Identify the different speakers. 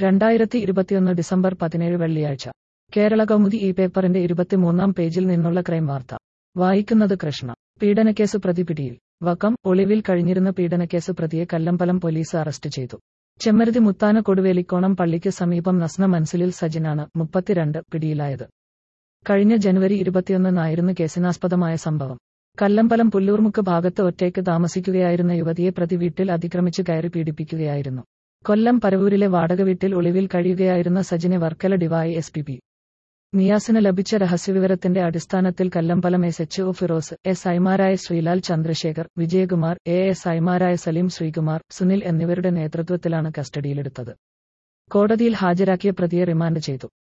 Speaker 1: രണ്ടായിരത്തി ഇരുപത്തിയൊന്ന് ഡിസംബർ പതിനേഴ് വെള്ളിയാഴ്ച കേരള കൗമുദി ഈ പേപ്പറിന്റെ ഇരുപത്തിമൂന്നാം പേജിൽ നിന്നുള്ള ക്രൈം വാർത്ത വായിക്കുന്നത് കൃഷ്ണ പീഡനക്കേസ് പ്രതി പിടിയിൽ വക്കം ഒളിവിൽ കഴിഞ്ഞിരുന്ന പീഡനക്കേസ് പ്രതിയെ കല്ലമ്പലം പോലീസ് അറസ്റ്റ് ചെയ്തു ചെമ്മരുതി മുത്താന കൊടുവേലിക്കോണം പള്ളിക്ക് സമീപം നസ്ന മൻസിലിൽ സജിനാണ് മുപ്പത്തിരണ്ട് പിടിയിലായത് കഴിഞ്ഞ ജനുവരി ഇരുപത്തിയൊന്നിനായിരുന്നു കേസിനാസ്പദമായ സംഭവം കല്ലമ്പലം പുല്ലൂർമുക്ക് ഭാഗത്ത് ഒറ്റയ്ക്ക് താമസിക്കുകയായിരുന്ന യുവതിയെ പ്രതി വീട്ടിൽ അതിക്രമിച്ച് കയറി പീഡിപ്പിക്കുകയായിരുന്നു കൊല്ലം പരവൂരിലെ വാടക വീട്ടിൽ ഒളിവിൽ കഴിയുകയായിരുന്ന സജിനെ Varkala DY S P B നിയാസിന് ലഭിച്ച രഹസ്യവിവരത്തിന്റെ അടിസ്ഥാനത്തിൽ Kallambalam S H O Firoz S ഐമാരായ ശ്രീലാൽ ചന്ദ്രശേഖർ വിജയകുമാർ എ എസ് ഐമാരായ സലീം ശ്രീകുമാർ സുനിൽ എന്നിവരുടെ നേതൃത്വത്തിലാണ് കസ്റ്റഡിയിലെടുത്തത് കോടതിയിൽ ഹാജരാക്കിയ പ്രതിയെ റിമാൻഡ് ചെയ്തു